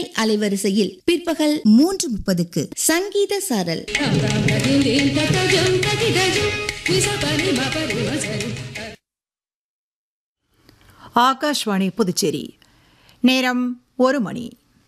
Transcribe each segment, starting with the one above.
அலைவரிசையில் பிற்பகல் மூன்று முப்பதுக்கு சங்கீத சாரல் ஆகாஷ்வாணி புதுச்சேரி நேரம் ஒரு மணி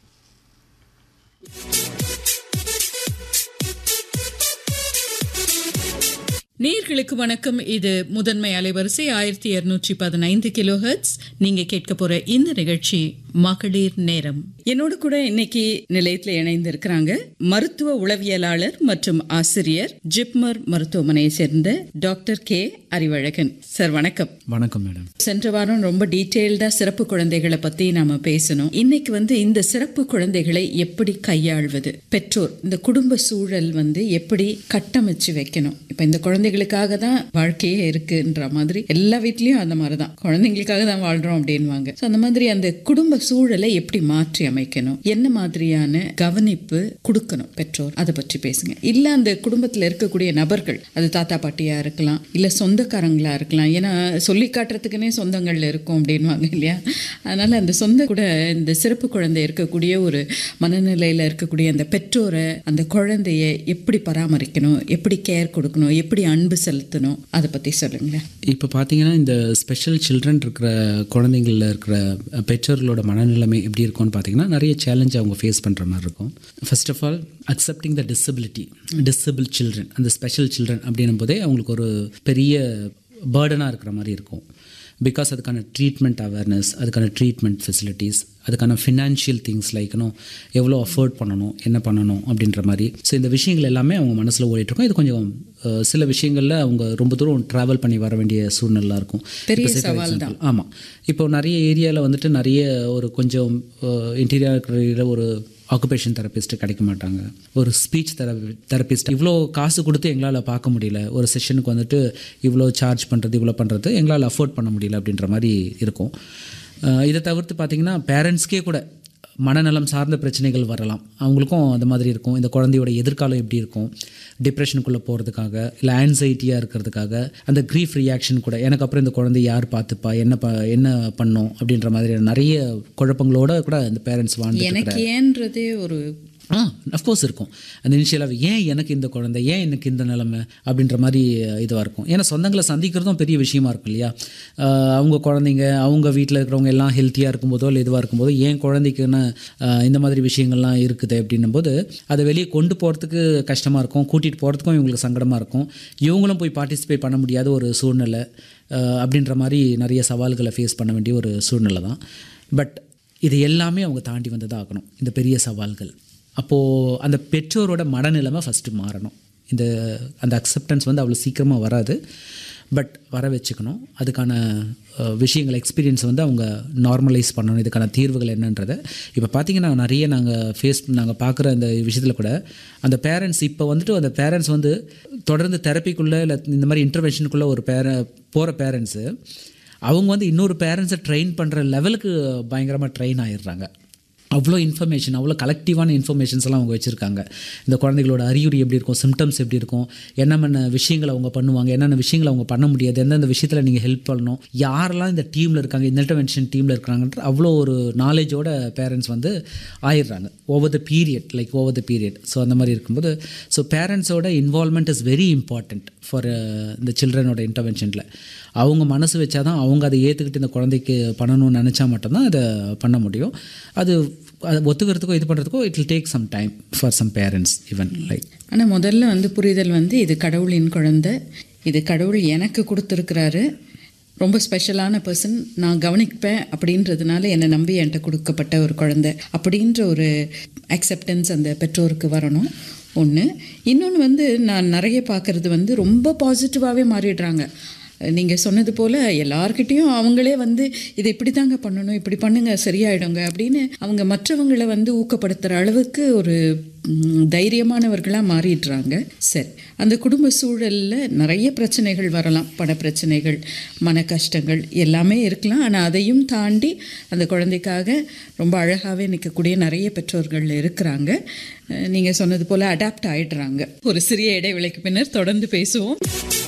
நேர்களுக்கு வணக்கம் இது முதன்மை அலைவரிசை ஆயிரத்தி இருநூற்றி பதினைந்து கிலோ ஹெர்ட்ஸ் நீங்க கேட்க போற இந்த நிகழ்ச்சி மகளிர் நேரம் என்னோட கூட இன்னைக்கு நிலையத்தில் இணைந்து இருக்கிறாங்க மருத்துவ உளவியலாளர் மற்றும் ஆசிரியர் ஜிப்மர் மருத்துவமனையை சேர்ந்த டாக்டர் கே அறிவழகன் சார் வணக்கம் வணக்கம் மேடம் சென்ற வாரம் ரொம்ப டீட்டெயில்டா சிறப்பு குழந்தைகளை பத்தி நாம பேசணும் இன்னைக்கு வந்து இந்த சிறப்பு குழந்தைகளை எப்படி கையாள்வது பெற்றோர் இந்த குடும்ப சூழல் வந்து எப்படி கட்டமைச்சு வைக்கணும் இப்ப இந்த குழந்தைகளுக்காக தான் வாழ்க்கையே இருக்குன்ற மாதிரி எல்லா வீட்லயும் அந்த மாதிரி தான் குழந்தைங்களுக்காக தான் வாழ்றோம் அப்படின்வாங்க ஸோ அந்த மாதிரி அந்த குடும்ப சூழலை எப்படி மாற்றி அமைக்கணும் என்ன மாதிரியான கவனிப்பு கொடுக்கணும் பெற்றோர் அதை பற்றி பேசுங்க இல்ல அந்த குடும்பத்துல இருக்கக்கூடிய நபர்கள் அது தாத்தா பாட்டியா இருக்கலாம் இல்ல சொந்தக்காரங்களா இருக்கலாம் ஏன்னா சொல்லி காட்டுறதுக்குன்னே சொந்தங்கள் இருக்கும் அப்படின்வாங்க இல்லையா அதனால அந்த சொந்த கூட இந்த சிறப்பு குழந்தை இருக்கக்கூடிய ஒரு மனநிலையில இருக்கக்கூடிய அந்த பெற்றோரை அந்த குழந்தைய எப்படி பராமரிக்கணும் எப்படி கேர் கொடுக்கணும் எப்படி அன்பு செலுத்தணும் அதை பத்தி சொல்லுங்களேன் இப்போ பார்த்தீங்கன்னா இந்த ஸ்பெஷல் சில்ட்ரன் இருக்கிற குழந்தைங்களில் இருக்கிற பெற்றோர்களோட மனநிலைமை எப்படி இருக்கும்னு பார்த்தீங்கன்னா நிறைய சேலஞ்ச் அவங்க ஃபேஸ் பண்ணுற மாதிரி இருக்கும் first of all accepting the disability disable children அந்த ஸ்பெஷல் சில்ட்ரன் அப்படின்னும் போதே அவங்களுக்கு ஒரு பெரிய பேர்டனாக இருக்கிற மாதிரி இருக்கும் பிகாஸ் அதுக்கான ட்ரீட்மெண்ட் அவேர்னஸ் அதுக்கான ட்ரீட்மெண்ட் ஃபெசிலிட்டிஸ் அதுக்கான ஃபினான்ஷியல் திங்ஸ் லைக்கணும் எவ்வளோ அஃபோர்ட் பண்ணணும் என்ன பண்ணணும் அப்படின்ற மாதிரி ஸோ இந்த விஷயங்கள் எல்லாமே அவங்க மனசில் ஓடிட்டுருக்கும் இது கொஞ்சம் அஹ், சில விஷயங்களில் அவங்க ரொம்ப தூரம் ட்ராவல் பண்ணி வர வேண்டிய சூழ்நிலை இருக்கும் பெரிய இப்போ say for சவால் example, ஆமாம் இப்போ நிறைய ஏரியாவில் வந்துட்டு நிறைய ஒரு கொஞ்சம் இன்டீரியர் இருக்கிற ஒரு ஆக்குபேஷன் தெரபிஸ்ட் கிடைக்க மாட்டாங்க ஒரு ஸ்பீச் தெரபி தெரபிஸ்ட் இவ்வளோ காசு கொடுத்து எங்களால் பார்க்க முடியல ஒரு செஷனுக்கு வந்துட்டு இவ்வளோ சார்ஜ் பண்ணுறது இவ்வளோ பண்ணுறது எங்களால் அஃபோர்ட் பண்ண முடியல அப்படின்ற மாதிரி இருக்கும் அஹ் இதை தவிர்த்து பார்த்தீங்கன்னா பேரண்ட்ஸ்க்கே கூட மனநலம் சார்ந்த பிரச்சனைகள் வரலாம் அவங்களுக்கும் அந்த மாதிரி இருக்கும் இந்த குழந்தையோட எதிர்காலம் எப்படி இருக்கும் டிப்ரெஷனுக்குள்ளே போகிறதுக்காக இல்லை ஆன்சைட்டியாக இருக்கிறதுக்காக அந்த க்ரீஃப் ரியாக்ஷன் கூட எனக்கு அப்புறம் இந்த குழந்தை யார் பார்த்துப்பா என்ன ப என்ன பண்ணும் அப்படின்ற மாதிரியான நிறைய குழப்பங்களோட கூட இந்த பேரண்ட்ஸ் வாழ்ந்து எனக்கு ஏன்றதே ஒரு ஆ அஃப்கோர்ஸ் இருக்கும் அந்த இனிஷியலாக ஏன் எனக்கு இந்த குழந்தை ஏன் எனக்கு இந்த நிலைமை அப்படின்ற மாதிரி இதுவாக இருக்கும் ஏன்னா சொந்தங்களை சந்திக்கிறதும் பெரிய விஷயமா இருக்கும் இல்லையா ஆஹ் அவங்க குழந்தைங்க அவங்க வீட்டில் இருக்கிறவங்க எல்லாம் ஹெல்த்தியாக இருக்கும்போதோ இல்லை இதுவாக இருக்கும்போதோ ஏன் குழந்தைக்குன்னு ஆஹ் இந்த மாதிரி விஷயங்கள்லாம் இருக்குது அப்படின்னும் போது அதை வெளியே கொண்டு போகிறதுக்கு கஷ்டமாக இருக்கும் கூட்டிகிட்டு போகிறதுக்கும் இவங்களுக்கு சங்கடமாக இருக்கும் இவங்களும் போய் பார்ட்டிசிபேட் பண்ண முடியாத ஒரு சூழ்நிலை ஆஹ் அப்படின்ற மாதிரி நிறைய சவால்களை ஃபேஸ் பண்ண வேண்டிய ஒரு சூழ்நிலை தான் பட் இது எல்லாமே அவங்க தாண்டி வந்து தான் ஆகணும் இந்த பெரிய சவால்கள் அப்போது அந்த பெற்றோரோட மனநிலைமை ஃபஸ்ட்டு மாறணும் இந்த அந்த அக்செப்டன்ஸ் வந்து அவ்வளோ சீக்கிரமாக வராது பட் வர வச்சுக்கணும் அதுக்கான அஹ், விஷயங்கள் எக்ஸ்பீரியன்ஸ் வந்து அவங்க நார்மலைஸ் பண்ணணும் இதுக்கான தீர்வுகள் என்னன்றதை இப்போ பார்த்தீங்கன்னா நிறைய நாங்கள் ஃபேஸ் நாங்கள் பார்க்குற அந்த விஷயத்தில் கூட அந்த பேரண்ட்ஸ் இப்போ வந்துட்டு அந்த பேரண்ட்ஸ் வந்து தொடர்ந்து தெரப்பிக்குள்ளே இல்லை இந்த மாதிரி இன்டர்வென்ஷனுக்குள்ளே ஒரு பேர போகிற பேரண்ட்ஸு அவங்க வந்து இன்னொரு பேரண்ட்ஸை ட்ரெயின் பண்ணுற லெவலுக்கு பயங்கரமாக ட்ரெயின் ஆயிடுறாங்க அவ்வளோ இன்ஃபர்மேஷன் அவ்வளோ கலெக்டிவான இன்ஃபர்மேஷன்ஸ் எல்லாம் அவங்க வச்சுருக்காங்க இந்த குழந்தைகளோட அறிகுறி எப்படி இருக்கும் சிம்டம்ஸ் எப்படி இருக்கும் என்னென்ன விஷயங்களை அவங்க பண்ணுவாங்க என்னென்ன விஷயங்களை அவங்க பண்ண முடியாது எந்தெந்த விஷயத்தில் நீங்கள் ஹெல்ப் பண்ணணும் யாரெல்லாம் இந்த டீமில் இருக்காங்க இந்த இன்டர்வென்ஷன் டீமில் இருக்கிறாங்கன்ற அவ்வளோ ஒரு நாலேஜோட பேரண்ட்ஸ் வந்து ஆயிடுறாங்க over the period like over the period so அந்த மாதிரி இருக்கும்போது ஸோ பேரண்ட்ஸோட involvement is very important for இந்த சில்ட்ரனோட இன்டர்வென்ஷனில் அவங்க மனசு வச்சாதான் அவங்க அதை ஏற்றுக்கிட்டு இந்த குழந்தைக்கு பண்ணணும்னு நினச்சா மட்டும்தான் அதை பண்ண முடியும் அது அதை ஒத்துக்கிறதுக்கோ இது பண்ணுறதுக்கோ it will take some time for some parents even like ஆனா முதல்ல வந்து புரிதல் வந்து இது கடவுளின் குழந்தை இது கடவுள் எனக்கு கொடுத்துருக்கிறாரு ரொம்ப ஸ்பெஷலான பர்சன் நான் கவனிப்பேன் அப்படின்றதுனால என்னை நம்பி என்கிட்ட கொடுக்கப்பட்ட ஒரு குழந்தை அப்படின்ற ஒரு அக்செப்டன்ஸ் அந்த பெற்றோருக்கு வரணும் ஒன்று இன்னொன்று வந்து நான் நிறைய பார்க்குறது வந்து ரொம்ப பாசிட்டிவாகவே மாறிடுறாங்க நீங்கள் சொன்னது போல் எல்லார்கிட்டேயும் அவங்களே வந்து இதை இப்படி தாங்க பண்ணணும் இப்படி பண்ணுங்க சரியாயிடுங்க அப்படின்னு அவங்க மற்றவங்களை வந்து ஊக்கப்படுத்துகிற அளவுக்கு ஒரு ம், தைரியமானவர்களாக மாறிடுறாங்க சரி அந்த குடும்ப சூழலில் நிறைய பிரச்சனைகள் வரலாம் பண பிரச்சனைகள் மன கஷ்டங்கள் எல்லாமே இருக்கலாம் ஆனால் அதையும் தாண்டி அந்த குழந்தைக்காக ரொம்ப அழகாகவே நிற்கக்கூடிய நிறைய பெற்றோர்கள் இருக்கிறாங்க நீங்கள் சொன்னது போல் அடாப்ட் ஆயிடுறாங்க ஒரு சிறிய இடைவேளைக்கு பின்னர் தொடர்ந்து பேசுவோம்